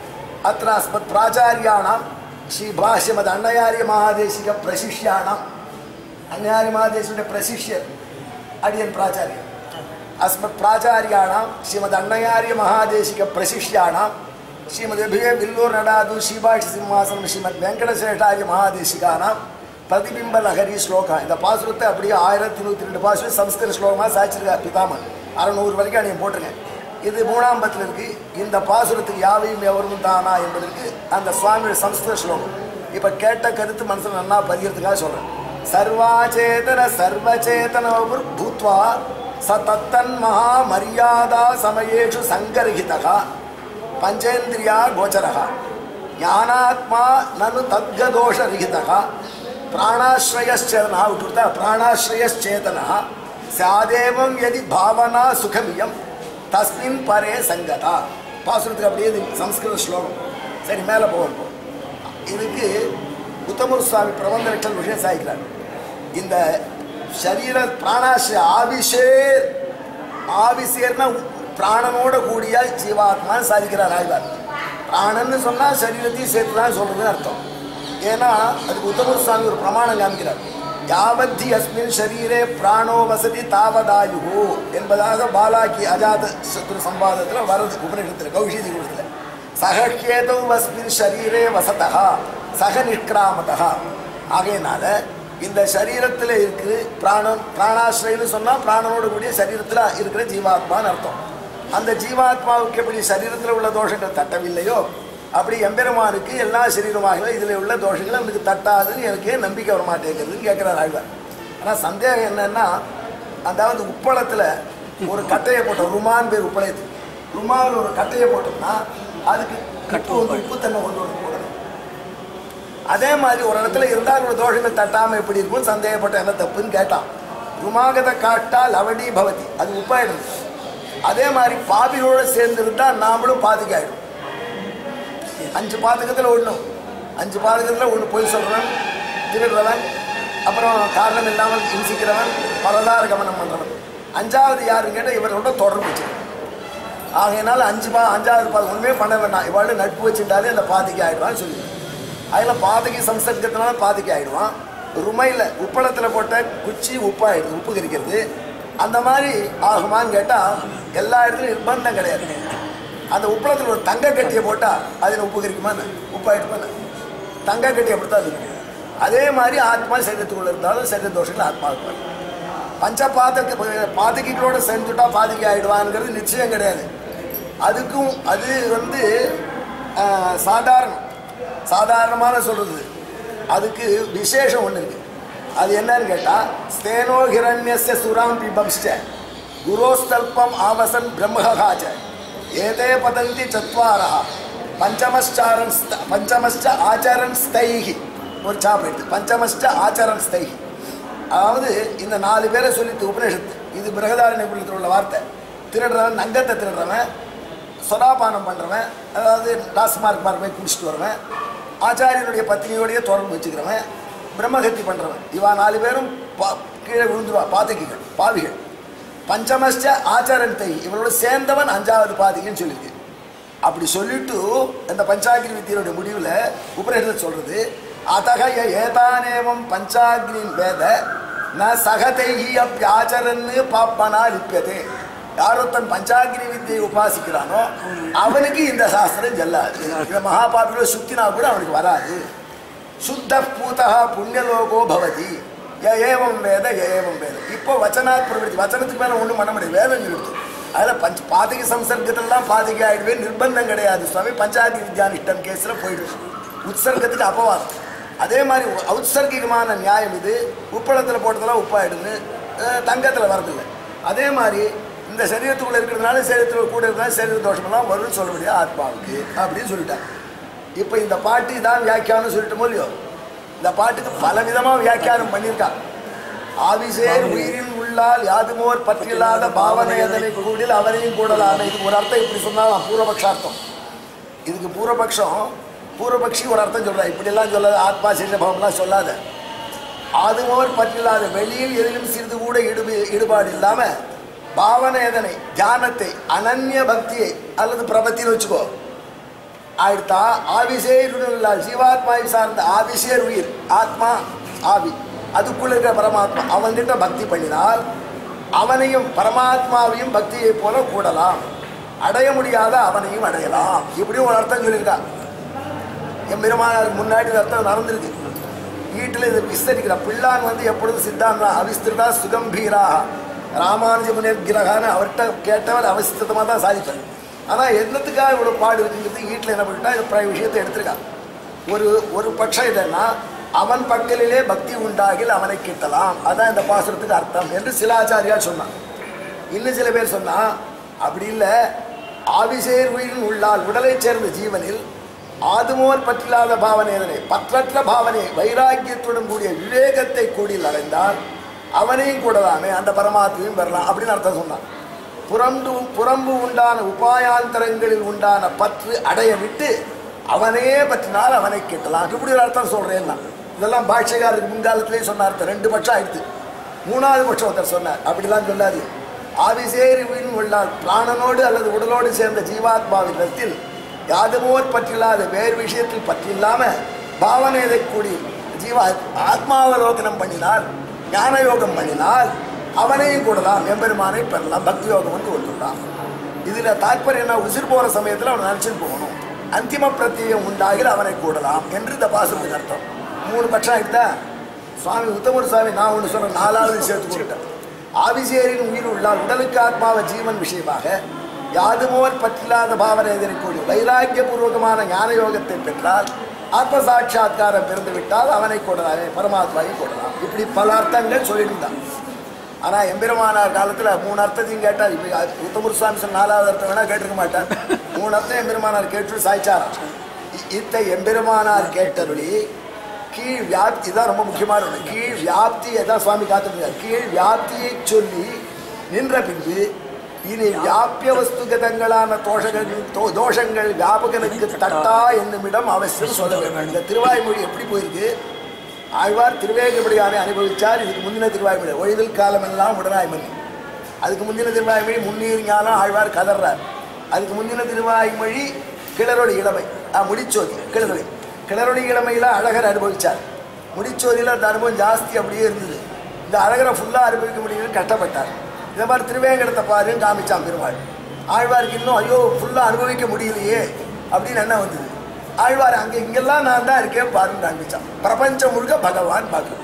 அத்திர அஸ்மத் பிராச்சாரியானாம் ஸ்ரீ பாஷ்யமத் அன்னயாரிய மகாதேசிக பிரசிஷ்யானாம் அந்நாரி மகாதேசியுடைய பிரசிஷ்யர் அடியன் பிராச்சாரியர் அஸ்மத் பிராச்சாரியாணாம் ஸ்ரீமத் அன்னயாரிய மகாதேசிக பிரசிஷ்யாணாம் ஸ்ரீமத் அபிய வில்லூர் நடாது ஸ்ரீபாஷி சிம்மாசனம் ஸ்ரீமத் வெங்கடசேஷாரிய மகாதேசிகானாம் பிரதிபிம்ப லஹரி ஸ்லோகா இந்த பாசுரத்தை அப்படியே ஆயிரத்தி நூற்றி ரெண்டு பாசுரம் சம்ஸ்கிருத ஸ்லோகமாக சாய்ச்சிருக்கார் பிதாமன் அறநூறு வரைக்கும் அன்னைய போட்டிருக்கேன் இது மூணாம் பத்தில் இருக்கு இந்த பாசுரத்துக்கு யாவையும் எவரும் தானா என்பதற்கு அந்த சுவாமியோட சம்ஸ்கிருத ஸ்லோகம் இப்போ கேட்ட கருத்து மனசில் நல்லா பதிகிறதுக்காக சொல்கிறேன் சர்வாச்சேதன சர்வச்சேதன பூத்வா ச தத்தன் மகா மரியாதா சமயேஷு சங்கர்ஹிதா பஞ்சேந்திரியா கோச்சரः ஞானாத்மா நனு தத்கதோஷரகிதः பிராணாஸ்ரயச்சேதனா விட்டுருத்தா பிராணாஸ்ரயச்சேதனா சாதேவம் எதி பாவனா சுகமியம் தஸ்மின் பரே சங்கதா பாசுரத்துக்கு அப்படியே இது சம்ஸ்கிருத ஸ்லோகம் சரி மேலே போவோம் இதுக்கு உத்தமர் சுவாமி பிரபந்த லட்சம் விஷயம் சாய்க்கிறார் இந்த சரீர பிராணாசிர ஆவிஷேர் ஆவிசேர்னா பிராணனோட கூடிய ஜீவாத்மான்னு சாதிக்கிறார் ஆய்வார் பிராணன்னு சொன்னால் சரீரத்தையும் சேர்த்து தான் சொல்றதுன்னு அர்த்தம் ஏன்னா அதுக்கு உத்தமர் சுவாமி ஒரு பிரமாணம் காமிக்கிறார் யாவத்தி அஸ்மின் ஷரீரே பிராணோ வசதி தாவதாயு என்பதாக பாலாக்கி அஜாத சத்ரு சம்பாதத்தில் வருது உபநிஷத்தில் கௌஷிதி குலத்தில் சகேதௌ அஸ்மின் ஷரீரே வசதா சக நிஷ்கிராமதா ஆகையினால இந்த சரீரத்தில் இருக்கு பிராணம் பிராணாசிரியன்னு சொன்னால் பிராணனோடு கூடிய சரீரத்தில் இருக்கிற ஜீவாத்மான்னு அர்த்தம் அந்த ஜீவாத்மாவுக்கு எப்படி சரீரத்தில் உள்ள தோஷங்கள் தட்டவில்லையோ அப்படி எம்பெருமானுக்கு எல்லா சரீரமாக இதில் உள்ள தோஷங்கள் எனக்கு தட்டாதுன்னு எனக்கு நம்பிக்கை வர மாட்டேங்கிறதுன்னு கேட்குறாரு ஆழ்வார் ஆனால் சந்தேகம் என்னன்னா அதாவது உப்பளத்தில் ஒரு கட்டையை போட்டோம் ருமான் பேர் உப்பளத்து ருமாவில் ஒரு கட்டையை போட்டோம்னா அதுக்கு கட்டு வந்து உப்பு தன்மை கொண்டு வந்து போடணும் அதே மாதிரி ஒரு இடத்துல இருந்தால் ஒரு தோஷங்கள் தட்டாமல் எப்படி இருக்கும் சந்தேகப்பட்ட என்ன தப்புன்னு கேட்டான் ருமாகத காட்டா லவடி பவதி அது உப்பாயிடுது அதே மாதிரி பாபிகளோட சேர்ந்து இருந்தால் நாமளும் பாதிக்காயிடும் அஞ்சு பாதகத்தில் ஒன்று அஞ்சு பாதகத்தில் ஒன்று பொய் சொல்கிறவன் திருடுறவன் அப்புறம் காரணம் இல்லாமல் இன்சிக்கிறவன் பலதார கவனம் பண்ணுறவன் அஞ்சாவது யாருன்னு கேட்டால் இவரோட தொடர்பு வச்சு ஆகையினால அஞ்சு பா அஞ்சாவது பாதம் ஒன்றுமே பண்ண வேண்டாம் இவாள் நட்பு வச்சுட்டாலே அந்த பாதிக்கு ஆயிடுவான்னு சொல்லி அதில் பாதகி சம்சர்க்கத்தினால பாதிக்கு ஆயிடுவான் ருமையில் உப்பளத்தில் போட்ட குச்சி உப்பாயிடுது உப்பு கரிக்கிறது அந்த மாதிரி ஆகுமான்னு கேட்டால் எல்லா இடத்துலையும் நிர்பந்தம் கிடையாது அந்த உப்பளத்தில் ஒரு தங்க கட்டியை போட்டால் அதில் உப்பு கரிக்குமா என்ன? உப்பாயிடுமா என்ன? தங்க கட்டி அப்படித்தான் இருக்கும் அதே மாதிரி ஆத்மா சரீரத்துக்குள்ள இருந்தாலும் சரீர தோஷங்கள் ஆத்மாவுக்கு வரும். பஞ்ச பாதக பாதகிகளோட சேர்ந்துட்டா பாதிக்கு ஆயிடுவாங்கிறது நிச்சயம் கிடையாது அதுக்கும் அது வந்து ஆஹ், சாதாரணம் சாதாரணமான சொல்றது அதுக்கு விசேஷம் ஒன்று இருக்கு அது என்னன்னு கேட்டால் ஸ்தேனோ ஹிரண்யஸ்ய சுராம் பிபம்ஸ்ட குரோஸ்தல்பம் ஆவசன் பிரம்மகாச்ச ஏதே பதந்தி சத்வாரா பஞ்சமச்சாரன் ஸ்த- பஞ்சமச்ச ஆச்சரன் ஸ்தைஹி ஒரு சாப்பு எடுத்து பஞ்சமச்ச ஆச்சரன் ஸ்தைஹி அதாவது இந்த நாலு பேரை சொல்லித்து உபநிஷத்து இது பிரகதாரண்ய புள்ளத்தில் உள்ள வார்த்தை திருடுறவன் நங்கத்தை திருடுறவன் சொலாபானம் பண்ணுறவன் அதாவது டாஸ்மார்க் மாதிரி போய் குடிச்சிட்டு வரவன் ஆச்சாரியனுடைய பத்தினியோடைய தொடர்பு வச்சுக்கிறவன் பிரம்மகத்தி பண்ணுறவன் இவா நாலு பேரும் பா கீழே விழுந்துருவா பாதகிகள் பாவிகள் பஞ்சமஸ்ட ஆச்சாரன் தை இவனோட சேர்ந்தவன் அஞ்சாவது பாதிகன்னு சொல்லியிருக்கு அப்படி சொல்லிட்டு இந்த பஞ்சாகிரி வித்தியனுடைய முடிவில் உபநிஷத்து சொல்றது அதக ய ஏதானேவம் பஞ்சாகிரின் வேத ந சகதைஹி அப்பியாச்சரன்னு பாப்பனா லிப்பியதே யாரோ தன் பஞ்சாகிரி வித்தியை உபாசிக்கிறானோ அவனுக்கு இந்த சாஸ்திரம் செல்லாது இந்த மகாபாபில சுத்தினா கூட அவனுக்கு வராது சுத்த பூதா புண்ணியலோகோ பவதி ய ஏவம் வேத ய ஏவம் வேத இப்போ வச்சனாத் பிரவருத்தி வச்சனத்துக்கு மேலே ஒன்றும் பண்ண முடியாது வேதம் சொல்லிடுது அதில் பஞ்ச பாதகி சம்சர்க்கத்திலலாம் பாதகி ஆயிடுவே நிர்பந்தம் கிடையாது சுவாமி பஞ்சாதி வித்யானிஷ்டம் கேஸில் போயிடும் உற்சர்க்கத்துக்கு அபவாதம் அதே மாதிரி ஔத்சர்கிகமான நியாயம் இது உப்பளத்தில் போட்டதெல்லாம் உப்பாயிடுன்னு தங்கத்தில் வரதில்லை அதே மாதிரி இந்த சரீரத்துக்குள்ள இருக்கிறதுனால சரீரத்தில் கூட இருந்தால் சரீர தோஷமெல்லாம் வரும்னு சொல்ல முடியாது ஆத்மாவுக்கு அப்படின்னு சொல்லிட்டாங்க இப்போ இந்த பாட்டு இதான் வியாக்கியானம் சொல்லிட்டு இல்லையோ இந்த பாட்டுக்கு பல விதமாக வியாக்கியானம் பண்ணியிருக்காங்க ஆவிசேர் உயிரின் உள்ளால் யாதுமோர் பற்றில்லாத பாவனையதனை கூடில் அவரையும் கூடலான இதுக்கு ஒரு அர்த்தம் இப்படி சொன்னாலாம் பூர்வபக்ஷார்த்தம் இதுக்கு பூர்வபக்ஷம் பூர்வபக்ஷி ஒரு அர்த்தம் சொல்றா இப்படியெல்லாம் சொல்லாத ஆத்மா சீசபவம்லாம் சொல்லாத ஆதுமோர் பற்றில்லாத வெளியில் எதிலும் சிறிது கூட ஈடுபு ஈடுபாடு இல்லாமல் பாவனை எதனை தியானத்தை அனன்ய பக்தியை அல்லது பிரபத்தின்னு வச்சுக்கோ ஆயிடுத்தா ஆவிசேருள்ள ஜீவாத்மாவை சார்ந்த ஆவிசேர் உயிர் ஆத்மா ஆவி அதுக்குள்ள இருக்கிற பரமாத்மா அவன்கிட்ட பக்தி பண்ணினால் அவனையும் பரமாத்மாவையும் பக்தியை போல கூடலாம் அடைய முடியாத அவனையும் அடையலாம் இப்படியும் ஒரு அர்த்தம் சொல்லியிருக்கா என் பெருமானாருக்கு முன்னாடி இந்த அர்த்தம் நடந்திருக்கு வீட்டில் இது விஸ்தரிக்கிற பிள்ளான் வந்து எப்பொழுதும் சித்தாந்தா அவிஸ்திருதா சுகம்பீரா ராமானுஜ முனிர்கிரகான்னு அவர்கிட்ட கேட்டவர் அவசித்தமாக தான் சாதிப்பார் ஆனால் என்னத்துக்காக இவ்வளோ பாடு இருக்குங்கிறது வீட்டில் என்ன பண்ணிட்டா இது பிற விஷயத்தை எடுத்திருக்கான் ஒரு ஒரு பட்சம் என்னன்னா அவன் பக்கலிலே பக்தி உண்டாகில் அவனை கிட்டலாம் அதான் இந்த பாசுரத்துக்கு அர்த்தம் என்று சில ஆச்சாரியா சொன்னான் இன்னும் சில பேர் சொன்னா அப்படி இல்லை ஆவிசேர் உயிரின் உள்ளால் உடலைச் சேர்ந்த ஜீவனில் ஆதுமோர் பற்றில்லாத பாவனை எதனை பற்றற்ற பாவனை வைராக்கியத்துடன் கூடிய விவேகத்தை கூடியில் அடைந்தால் அவனையும் கூடலாமே அந்த பரமாத்மையும் பெறலாம் அப்படின்னு அர்த்தம் சொன்னான் புறம்பு புறம்பு உண்டான உபாயாந்தரங்களில் உண்டான பற்று அடைய விட்டு அவனே பற்றினால் அவனை கிட்டலாம் இப்படி ஒரு அர்த்தம் சொல்றேன்னா இதெல்லாம் பாட்சிகாருக்கு முன்காலத்திலே சொன்ன அர்த்தம் ரெண்டு பட்சம் ஆயிடுத்து மூணாவது பட்சம் ஒருத்தர் சொன்னார் அப்படிலாம் சொல்லாது ஆவிசேரி உயிர் உள்ளால் பிராணனோடு அல்லது உடலோடு சேர்ந்த ஜீவாத்மாவிடத்தில் யாதுமோர் பற்றில்லாத வேறு விஷயத்தில் பற்றில்லாம பாவனையை கூடி ஜீவா ஆத்மாவலோகனம் பண்ணினால் ஞான யோகம் பண்ணினால் அவனையும் கூடலாம் எம்பெருமானை பெறலாம் பக்தி யோகம் வந்து ஒன்றுலாம் இதுல தாற்பயம் என்ன உசிர் போற சமயத்துல அவன் நினைச்சுட்டு போகணும் அந்திம பிரத்தியம் உண்டாகில் அவனை கூடலாம் என்று இந்த பாசத்துக்கு அர்த்தம் மூணு பட்சம் ஆகிட்டா சுவாமி உத்தமர் சுவாமி நான் ஒன்று சொல்ற நாலாவது சேர்த்து கொடுத்தேன் ஆவிசேரின் உயிர் உள்ளால் உடலுக்கு ஆத்மாவ ஜீவன் விஷயமாக யாதுமோர் பற்றில்லாத பாவனை எதிர்க்கூடிய வைராக்கியபூர்வகமான ஞான யோகத்தை பெற்றால் ஆத்ம சாட்சா்காரம் பிறந்து விட்டால் அவனை கூடலாமே பரமாத்மாவை கூடலாம் இப்படி பல அர்த்தங்கள் சொல்லியிருந்தான் ஆனால் எம்பெருமானார் காலத்தில் மூணு அர்த்தத்தையும் கேட்டார் இப்போ உத்தமர் சுவாமி சொன்ன நாலாவது அர்த்தம் வேணால் கேட்டிருக்க மாட்டார் மூணு அர்த்தம் எம்பெருமானார் கேட்டு சாய்ச்சாராம் இ- இத்த எம்பெருமானார் கேட்டருளி கீழ் வியாப்தி தான் ரொம்ப முக்கியமான ஒன்று கீழ் வியாப்தியை தான் சுவாமி காத்துருக்கார் கீழ் வியாப்தியை சொல்லி நின்ற பின்பு இனி வியாபிய வஸ்துகதங்களான தோஷங்கள் தோ- தோஷங்கள் வியாபகனுக்கு தட்டா என்னுமிடம் அவசியம் சொல்ல வேண்டும் இந்த திருவாய்மொழி எப்படி போயிருக்கு ஆழ்வார் திருவேகப்படியானை அனுபவிச்சார் இதுக்கு முந்தின திருவாய்மொழி ஒழிவில் காலமெல்லாம் உடனாய் மணி அதுக்கு முந்தின திருவாய்மொழி முன்னீர் ஞானம் ஆழ்வார் கதறார் அதுக்கு முந்தின திருவாய்மொழி கிளறொளி இளமை ஆ, முடிச்சோதி கிளறொளி கிளறொளி இளமையில் அழகர் அனுபவிச்சார் முடிச்சோதியில் அந்த அனுபவம் ஜாஸ்தி அப்படியே இருந்தது இந்த அழகரை ஃபுல்லாக அனுபவிக்க முடியும்னு கஷ்டப்பட்டார் இந்த மாதிரி திருவேங்கடத்தை பாருன்னு காமிச்சான் பெருமாள் ஆழ்வாருக்கு இன்னும் ஐயோ ஃபுல்லாக அனுபவிக்க முடியலையே அப்படின்னு என்ன வந்தது ஆழ்வார் அங்கே இங்கெல்லாம் நான் தான் இருக்கேன் பாருன்னு காண்பிச்சான் பிரபஞ்சம் முழுக்க பகவான் பார்க்கணும்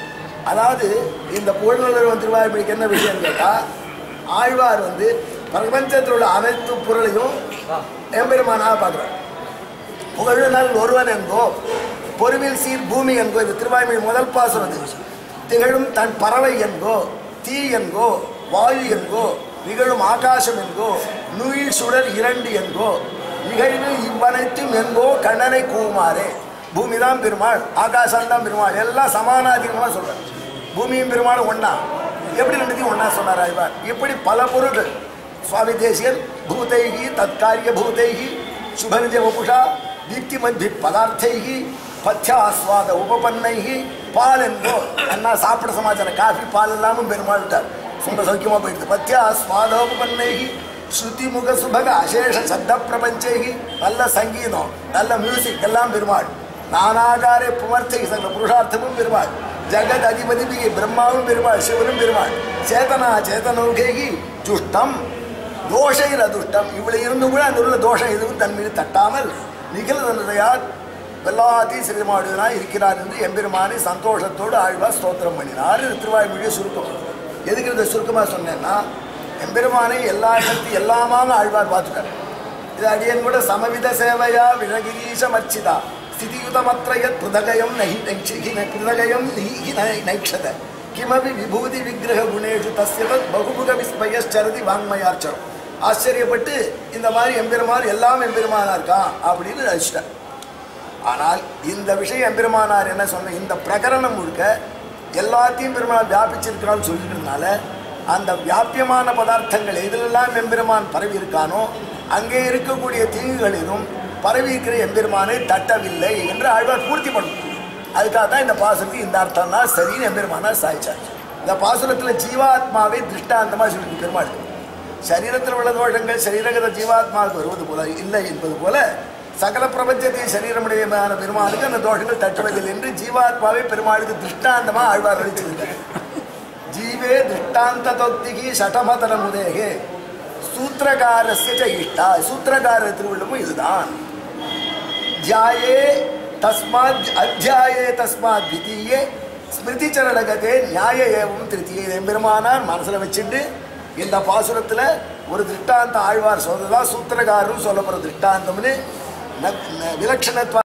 அதாவது இந்த புகழ்நுழல் திருவாய்மொழிக்கு என்ன விஷயம் கேட்டால் ஆழ்வார் வந்து பிரபஞ்சத்தில் உள்ள அனைத்து பொருளையும் எம்பெருமானாக பார்க்குறார் புகழுநல் ஒருவன் என்போ பொறுவில் சீர் பூமி என்கோ இது திருவாய்மொழி முதல் பாசுரம் இது. திகழும் தன் பறவை என்கோ தீ என்கோ வாயு என்கோ நிகழும் ஆகாசம் என்கோ நுயில் சுடர் இரண்டு என்கோ நிகழ்வு இவ்வனைத்தும் என்கோ கண்ணனை கூவுமாறே பூமி தான் பெருமாள் ஆகாசம் தான் பெருமாள் எல்லாம் சமானாதிகமாக சொல்றார் பூமியும் பெருமாளும் ஒண்ணா எப்படி ரெண்டுத்தையும் ஒண்ணா சொன்னார் ஆய்வார் இப்படி பல பொருள்கள் சுவாமி தேசியன் பூதைகி தற்காரிய பூதைகி சுபநிஜ வபுஷா தீப்தி மத்தி பதார்த்தைகி பத்யாஸ்வாத உபபன்னைகி பால் என்போ அண்ணா சாப்பிட சமாச்சாரம் காஃபி பால் இல்லாமல் பெருமாள் விட்டார் ரொம்ப சௌக்கியமாக போயிடுது பத்யாஸ்வாத உபபன்னைகி ஸ்ருதி முக சுபக அசேஷ சத்த பிரபஞ்சைகி நல்ல சங்கீதம் நல்ல மியூசிக் எல்லாம் பெருமாள் நானாகாரே புமர்த்தை சகல புருஷார்த்தமும் பெருமாள் ஜெகத் அதிபதிபிகி பிரம்மாவும் பெருமாள் சிவனும் பெருமாள் சேதனா சேதனோகேகி ஜுஷ்டம் தோஷையில் அதுஷ்டம் இவ்வளவு இருந்தும் கூட அந்த உள்ள தோஷம் எதுவும் தன் மீது தட்டாமல் நிகழ்ந்ததையால் வெல்லாதி சிறுமாடுவனாய் இருக்கிறார் என்று எம்பெருமானை சந்தோஷத்தோடு ஆழ்வார் ஸ்தோத்திரம் பண்ணினார் இது திருவாய்மொழியை சுருக்கம் எதுக்கு இந்த சுருக்கமாக சொன்னேன்னா எம்பெருமானை எல்லா இடத்து எல்லாமாக ஆழ்வார் பார்த்துட்டார் இது அடியன் கூட சமவித சேவையா விழகிரீஷ மர்ச்சிதா ஸ்திதியுதமத்ரயத் புதகயம் நகி புதகயம் நகி நைக்ஷத கிமபி விபூதி விக்கிரக குணேஷு தஸ்ய தத் பகுமுக விஸ்மயச்சரதி வாங்மயார்ச்சரம் ஆச்சரியப்பட்டு இந்த மாதிரி எம்பெருமான் எல்லாம் எம்பெருமானா இருக்கான் அப்படின்னு ரசிச்சிட்டார் ஆனால் இந்த விஷயம் எம்பெருமானார் என்ன சொன்ன இந்த பிரகரணம் முழுக்க எல்லாத்தையும் பெருமாள் வியாபிச்சிருக்கிறான்னு சொல்லிக்கிறதுனால அந்த வியாபியமான பதார்த்தங்கள் எதிலெல்லாம் எம்பெருமான் பரவி இருக்கானோ அங்கே இருக்கக்கூடிய தீங்குகளிலும் பரவி இருக்கிற எம்பெருமானை தட்டவில்லை என்று ஆழ்வார் பூர்த்தி பண்ணும் அதுக்காக தான் இந்த பாசுரத்துக்கு இந்த அர்த்தம் தான் சரின்னு எம்பெருமானார் சாய்ச்சார் இந்த பாசுரத்தில் ஜீவாத்மாவை திருஷ்டாந்தமாக சொல்லி பெருமாள் சரீரத்தில் உள்ள தோஷங்கள் சரீரகத ஜீவாத்மாவுக்கு வருவது போல இல்லை என்பது போல சகல பிரபஞ்சத்தையும் சரீரமுடையமான பெருமாளுக்கு அந்த தோஷங்கள் தட்டுவதில்லை என்று ஜீவாத்மாவை பெருமாளுக்கு திருஷ்டாந்தமா ஆழ்வார் அளிச்சிருக்கார் ஜீவே திருஷ்டாந்த தொத்திகி சட்டமதன முதேகே சூத்திரகாரஸ்ய ச இஷ்டா சூத்திரகார திருவுள்ளமும் இதுதான் தியாயே தஸ்மாத் அத்தியாயே தஸ்மாத் தித்தீயே ஸ்மிருதி சரணகதே நியாய ஏவம் திருத்தியே எம்பெருமானார் மனசில் வச்சுட்டு இந்த பாசுரத்தில் ஒரு திருஷ்டாந்த ஆழ்வார் சொல்றதா சூத்திரகாரரும் சொல்லப்படுற திருஷ்டாந்தம்னு ந- ந- விலட்சணத்வ